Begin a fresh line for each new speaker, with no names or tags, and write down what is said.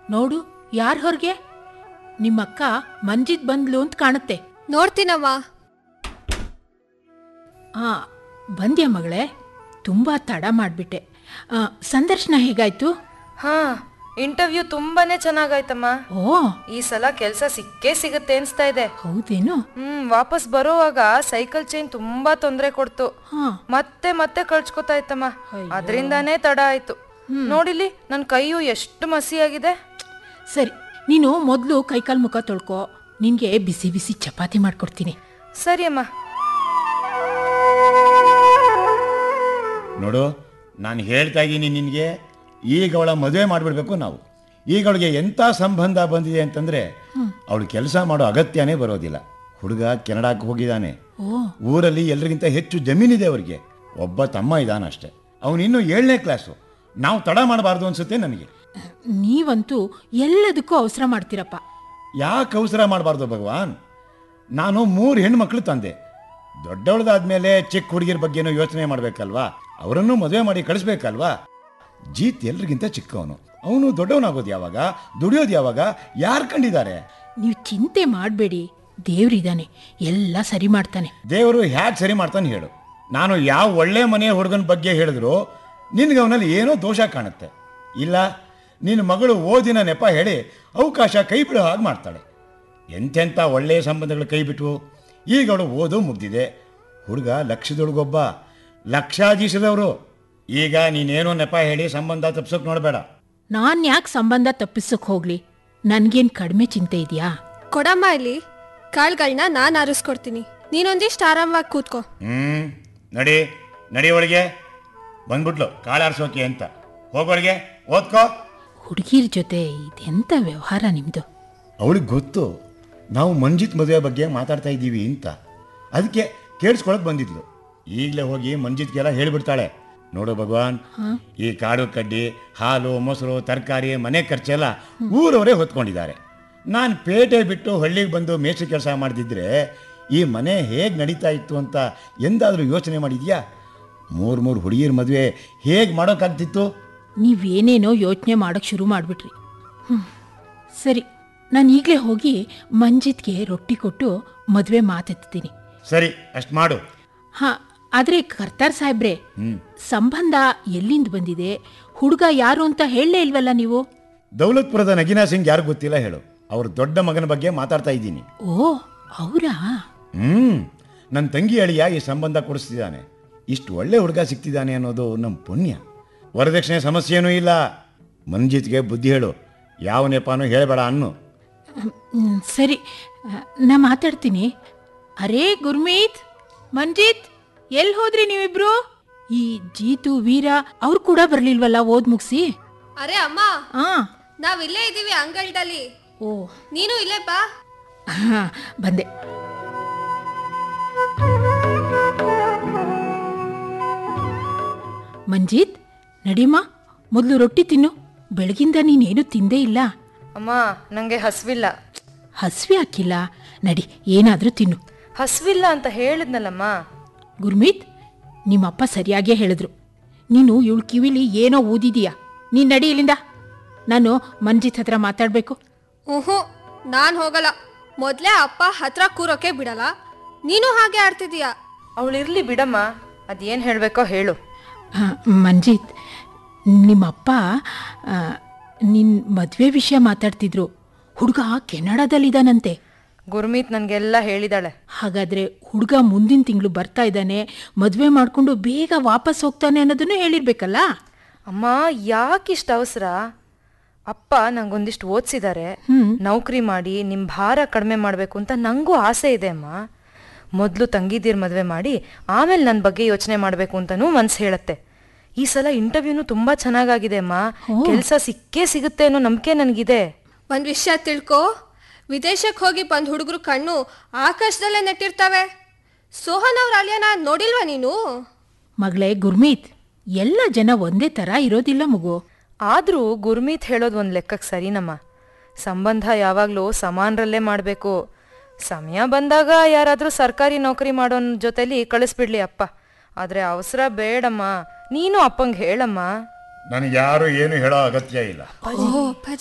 ನೋಡು ಯಾರ್ ಹೊರಗೆ ನಿಮ್ಮಕ್ಕ ಮಂಜಿತ್ ಬಂದ್ಲು ಅಂತ ಕಾಣುತ್ತೆ
ನೋಡ್ತೀನಮ್ಮ
ಆ ಬಂದ್ಯಾ ಮಗಳೇ ತುಂಬ ತಡ ಮಾಡಿಬಿಟ್ಟೆ ಸಂದರ್ಶನ ಹೇಗಾಯ್ತು
ಹಾ ಇಂಟರ್ವ್ಯೂ ತುಂಬಾನೇ ಚೆನ್ನಾಗಾಯ್ತಮ್ಮ
ಓ
ಈ ಸಲ ಕೆಲಸ ಸಿಕ್ಕೇ ಸಿಗುತ್ತೆ ಅನ್ಸ್ತಾ ಇದೆ
ಹೌದೇನು
ಹ್ಮ್ ವಾಪಸ್ ಬರೋವಾಗ ಸೈಕಲ್ ಚೈನ್ ತುಂಬಾ ತೊಂದರೆ ಕೊಡ್ತು
ಹಾಂ
ಮತ್ತೆ ಮತ್ತೆ ಕಳ್ಸ್ಕೊತಾ ಇತ್ತಮ್ಮ ಅದರಿಂದಾನೇ ತಡ ಆಯ್ತು ನೋಡಿಲಿ ನನ್ನ ಕೈಯು ಎಷ್ಟು ಮಸಿಯಾಗಿದೆ
ಸರಿ ನೀನು ಮೊದಲು ಕೈಕಾಲು ಮುಖ ತೊಳ್ಕೊ ನಿನಗೆ ಬಿಸಿ ಬಿಸಿ ಚಪಾತಿ ಮಾಡ್ಕೊಡ್ತೀನಿ
ಸರಿ ಅಮ್ಮ
ನೋಡು ನಾನು ಹೇಳ್ತಾ ಇದ್ದೀನಿ ನಿನಗೆ ಈಗ ಅವಳ ಮದುವೆ ಮಾಡಿಬಿಡ್ಬೇಕು ನಾವು ಈಗ ಅವಳಿಗೆ ಎಂಥ ಸಂಬಂಧ ಬಂದಿದೆ ಅಂತಂದರೆ ಅವಳು ಕೆಲಸ ಮಾಡೋ ಅಗತ್ಯನೇ ಬರೋದಿಲ್ಲ ಹುಡುಗ ಕೆನಡಾಕ್ಕೆ ಹೋಗಿದ್ದಾನೆ
ಓ
ಊರಲ್ಲಿ ಎಲ್ರಿಗಿಂತ ಹೆಚ್ಚು ಜಮೀನಿದೆ ಅವರಿಗೆ ಒಬ್ಬ ತಮ್ಮ ಇದ್ದಾನಷ್ಟೆ ಅವನಿನ್ನೂ ಏಳನೇ ಕ್ಲಾಸು ನಾವು ತಡ ಮಾಡಬಾರ್ದು ಅನ್ಸುತ್ತೆ ನನಗೆ
ನೀವಂತೂ ಎಲ್ಲದಕ್ಕೂ ಅವಸರ ಮಾಡ್ತೀರಪ್ಪ
ಯಾಕೆ ಅವಸರ ಮಾಡಬಾರ್ದು ಭಗವಾನ್ ನಾನು ಮೂರು ಹೆಣ್ಮಕ್ಳು ತಂದೆ ದೊಡ್ಡವಳದಾದ್ಮೇಲೆ ಚಿಕ್ಕ ಹುಡುಗಿರ ಬಗ್ಗೆನೂ ಯೋಚನೆ ಮಾಡಬೇಕಲ್ವಾ ಅವರನ್ನು ಮದುವೆ ಮಾಡಿ ಕಳಿಸ್ಬೇಕಲ್ವಾ ಜೀತ್ ಎಲ್ರಿಗಿಂತ ಚಿಕ್ಕವನು ಅವನು ದೊಡ್ಡವನಾಗೋದು ಯಾವಾಗ ದುಡಿಯೋದು ಯಾವಾಗ ಯಾರು ಕಂಡಿದ್ದಾರೆ
ನೀವು ಚಿಂತೆ ಮಾಡಬೇಡಿ ದೇವ್ರಿದ್ದಾನೆ ಎಲ್ಲ ಸರಿ ಮಾಡ್ತಾನೆ
ದೇವರು ಹ್ಯಾಕ್ ಸರಿ ಮಾಡ್ತಾನೆ ಹೇಳು ನಾನು ಯಾವ ಒಳ್ಳೆ ಮನೆಯ ಹುಡುಗನ ಬಗ್ಗೆ ಹೇಳಿದ್ರು ನಿನ್ಗೆ ಅವನಲ್ಲಿ ಏನೋ ದೋಷ ಕಾಣುತ್ತೆ ಇಲ್ಲ ನಿನ್ನ ಮಗಳು ಓದಿನ ನೆಪ ಹೇಳಿ ಅವಕಾಶ ಕೈ ಬಿಡೋ ಹಾಗೆ ಮಾಡ್ತಾಳೆ ಎಂತೆಂಥ ಒಳ್ಳೆಯ ಸಂಬಂಧಗಳು ಕೈ ಬಿಟ್ವು ಈಗ ಅವಳು ಓದು ಮುಗ್ದಿದೆ ಹುಡುಗ ಲಕ್ಷದೊಳಗೊಬ್ಬ ಲಕ್ಷಾಧೀಶದವರು ಈಗ ನೀನೇನೋ ನೆಪ ಹೇಳಿ ಸಂಬಂಧ ತಪ್ಸೋಕೆ ನೋಡಬೇಡ
ನಾನು ಯಾಕೆ ಸಂಬಂಧ ತಪ್ಪಿಸೋಕೆ ಹೋಗ್ಲಿ ನನಗೇನು ಕಡಿಮೆ ಚಿಂತೆ ಇದೆಯಾ
ಕೊಡಮ್ಮ ಇಲ್ಲಿ ಕಾಳುಗಳನ್ನ ನಾನು ಆರಿಸ್ಕೊಡ್ತೀನಿ ನೀನೊಂದಿಷ್ಟು ಆರಾಮವಾಗಿ ಕೂತ್ಕೋ
ಹ್ಮ್ ನಡಿ ನಡಿ ಒಳಗೆ ಬಂದ್ಬಿಟ್ಲು ಕಾಳಾರ್ಸೋಕೆ ಅಂತ ಹೋಗೋಳಿಗೆ ಓದ್ಕೋ
ಹುಡುಗಿರ ಜೊತೆ ಇದೆಂಥ ವ್ಯವಹಾರ ನಿಮ್ಮದು
ಅವಳಿಗೆ ಗೊತ್ತು ನಾವು ಮಂಜಿತ್ ಮದುವೆ ಬಗ್ಗೆ ಮಾತಾಡ್ತಾ ಇದ್ದೀವಿ ಅಂತ ಅದಕ್ಕೆ ಕೇಳಿಸ್ಕೊಳಕ್ ಬಂದಿದ್ಲು ಈಗಲೇ ಹೋಗಿ ಮಂಜಿತ್ಗೆಲ್ಲ ಹೇಳಿಬಿಡ್ತಾಳೆ ನೋಡು ಭಗವಾನ್ ಈ ಕಾಡು ಕಡ್ಡಿ ಹಾಲು ಮೊಸರು ತರಕಾರಿ ಮನೆ ಖರ್ಚೆಲ್ಲ ಊರವರೇ ಹೊತ್ಕೊಂಡಿದ್ದಾರೆ ನಾನು ಪೇಟೆ ಬಿಟ್ಟು ಹಳ್ಳಿಗೆ ಬಂದು ಮೇಷ ಕೆಲಸ ಮಾಡ್ತಿದ್ರೆ ಈ ಮನೆ ಹೇಗೆ ನಡೀತಾ ಇತ್ತು ಅಂತ ಎಂದಾದರೂ ಯೋಚನೆ ಮಾಡಿದ್ಯಾ ಮೂರು ಮೂರು ಹುಡುಗಿರ ಮದುವೆ ಹೇಗೆ ಮಾಡೋಕ್ಕಾಗ್ತಿತ್ತು
ನೀವೇನೇನೋ ಯೋಚನೆ ಮಾಡೋಕ್ಕೆ ಶುರು ಮಾಡಿಬಿಟ್ರಿ ಹ್ಞೂ ಸರಿ ನಾನು ಈಗಲೇ ಹೋಗಿ ಮಂಜಿತ್ಗೆ ರೊಟ್ಟಿ ಕೊಟ್ಟು ಮದುವೆ ಮಾತೆತ್ತೀನಿ
ಸರಿ ಅಷ್ಟು ಮಾಡು
ಹಾಂ ಆದರೆ ಕರ್ತಾರ್ ಸಾಹೇಬ್ರೆ ಸಂಬಂಧ ಎಲ್ಲಿಂದ ಬಂದಿದೆ ಹುಡುಗ ಯಾರು ಅಂತ ಹೇಳಲೇ ಇಲ್ವಲ್ಲ ನೀವು
ದೌಲತ್ಪುರದ ನಗೀನಾ ಸಿಂಗ್ ಯಾರು ಗೊತ್ತಿಲ್ಲ ಹೇಳು ಅವ್ರ ದೊಡ್ಡ ಮಗನ ಬಗ್ಗೆ ಮಾತಾಡ್ತಾ ಇದ್ದೀನಿ
ಓ ಅವರಾ
ಹ್ಮ್ ನನ್ನ ತಂಗಿ ಅಳಿಯ ಈ ಸಂಬಂಧ ಕೊಡಿಸ್ತಿದ್ದಾನೆ ಇಷ್ಟು ಒಳ್ಳೆ ಹುಡುಗ ಸಿಗ್ತಿದ್ದಾನೆ ಅನ್ನೋದು ನಮ್ಮ ಪುಣ್ಯ ವರದಕ್ಷಿಣೆ ಸಮಸ್ಯೆನೂ ಇಲ್ಲ ಮಂಜಿತ್ಗೆ ಬುದ್ಧಿ ಹೇಳು ಯಾವ ನೆಪಾನೂ ಹೇಳಬೇಡ ಅನ್ನು
ಹ್ಮ್, ಸರಿ ಆ, ನಾ ಮಾತಾಡ್ತೀನಿ ಅರೇ ಗುರ್ಮೀತ್ ಮಂಜಿತ್ ಎಲ್ಲಿ ಹೋದ್ರಿ ನೀವಿಬ್ರು ಈ ಜೀತು ವೀರ ಅವ್ರು ಕೂಡ ಬರ್ಲಿಲ್ವಲ್ಲ ಓದ್ ಮುಗಿಸಿ
ಅರೆ ಅಮ್ಮ
ಆ
ನಾವ್ ಇಲ್ಲೇ ಇದೀವಿ ಅಂಗಳದಲ್ಲಿ
ಓ
ನೀನು ಇಲ್ಲೇ ಬಾ
ಹಾ ಬಂದೆ ಮಂಜಿತ್ ನಡಿಮ್ಮ ಮೊದಲು ರೊಟ್ಟಿ ತಿನ್ನು ಬೆಳಗಿಂದ ನೀನೇನು ತಿಂದೇ ಇಲ್ಲ
ಅಮ್ಮ ನಂಗೆ ಹಸ್ವಿಲ್ಲ
ಹಸ್ವಿ ಹಾಕಿಲ್ಲ ನಡಿ ಏನಾದರೂ ತಿನ್ನು
ಹಸ್ವಿಲ್ಲ ಅಂತ ಹೇಳಿದ್ನಲ್ಲಮ್ಮ
ಗುರ್ಮೀತ್ ನಿಮ್ಮಪ್ಪ ಸರಿಯಾಗೇ ಹೇಳಿದ್ರು ನೀನು ಇವಳು ಕಿವಿಲಿ ಏನೋ ಊದಿದೀಯಾ ನೀನು ನಡಿ ಇಲ್ಲಿಂದ ನಾನು ಮಂಜಿತ್ ಹತ್ರ ಮಾತಾಡಬೇಕು
ಹ್ಞೂ ನಾನು ಹೋಗಲ್ಲ ಮೊದಲೇ ಅಪ್ಪ ಹತ್ರ ಕೂರೋಕೆ ಬಿಡಲ್ಲ ನೀನು ಹಾಗೆ ಆಡ್ತಿದೀಯ
ಅವಳಿರ್ಲಿ ಬಿಡಮ್ಮ ಅದೇನು ಹೇಳಬೇಕೋ ಹೇಳು
ಮಂಜಿತ್ ನಿಮ್ಮಪ್ಪ ನಿನ್ನ ಮದುವೆ ವಿಷಯ ಮಾತಾಡ್ತಿದ್ರು ಹುಡುಗ ಕೆನಡಾದಲ್ಲಿದ್ದಾನಂತೆ
ಗುರ್ಮೀತ್ ನನಗೆಲ್ಲ ಹೇಳಿದಾಳೆ
ಹಾಗಾದ್ರೆ ಹುಡುಗ ಮುಂದಿನ ತಿಂಗಳು ಬರ್ತಾ ಇದ್ದಾನೆ ಮದುವೆ ಮಾಡಿಕೊಂಡು ಬೇಗ ವಾಪಸ್ ಹೋಗ್ತಾನೆ ಅನ್ನೋದನ್ನು ಹೇಳಿರ್ಬೇಕಲ್ಲ
ಅಮ್ಮ ಯಾಕಿಷ್ಟು ಅವಸರ ಅಪ್ಪ ನಂಗೊಂದಿಷ್ಟು ಓದಿಸಿದ್ದಾರೆ ನೌಕರಿ ಮಾಡಿ ನಿಮ್ಮ ಭಾರ ಕಡಿಮೆ ಮಾಡಬೇಕು ಅಂತ ನಂಗೂ ಆಸೆ ಇದೆ ಅಮ್ಮ ಮೊದಲು ತಂಗಿದ್ದೀರ್ ಮದುವೆ ಮಾಡಿ ಆಮೇಲೆ ನನ್ನ ಬಗ್ಗೆ ಯೋಚನೆ ಮಾಡಬೇಕು ಅಂತನೂ ಮನ್ಸು ಹೇಳುತ್ತೆ ಈ ಸಲ ಇಂಟರ್ವ್ಯೂನು ತುಂಬಾ ಚೆನ್ನಾಗಾಗಿದೆ ಅಮ್ಮ ಕೆಲಸ ಸಿಕ್ಕೇ ಸಿಗುತ್ತೆ ಅನ್ನೋ ನಂಬಿಕೆ ನನಗಿದೆ
ಒಂದ್ ವಿಷಯ ತಿಳ್ಕೊ ವಿದೇಶಕ್ಕೆ ಹೋಗಿ ಬಂದ್ ಹುಡುಗರು ಕಣ್ಣು ಆಕಾಶದಲ್ಲೇ ನೆಟ್ಟಿರ್ತವೆ ಸೋಹನ್ ಅವ್ರ ಅಲಿಯನ ನೋಡಿಲ್ವಾ ನೀನು
ಮಗಳೇ ಗುರ್ಮೀತ್ ಎಲ್ಲ ಜನ ಒಂದೇ ಥರ ಇರೋದಿಲ್ಲ ಮಗು
ಆದರೂ ಗುರ್ಮೀತ್ ಹೇಳೋದು ಒಂದು ಲೆಕ್ಕಕ್ಕೆ ಸರಿನಮ್ಮ ಸಂಬಂಧ ಯಾವಾಗಲೂ ಸಮಾನರಲ್ಲೇ ಮಾಡಬೇಕು ಸಮಯ ಬಂದಾಗ ಯಾರಾದರೂ ಸರ್ಕಾರಿ ನೌಕರಿ ಮಾಡೋನ್ ಜೊತೆಲಿ ಕಳಿಸ್ಬಿಡ್ಲಿ ಅಪ್ಪ ಆದರೆ ಅವಸರ ಬೇಡಮ್ಮ ನೀನು ಅಪ್ಪಂಗೆ ಹೇಳಮ್ಮ
ನನಗೆ ಯಾರು ಏನು ಹೇಳೋ ಅಗತ್ಯ ಇಲ್ಲ
ಓ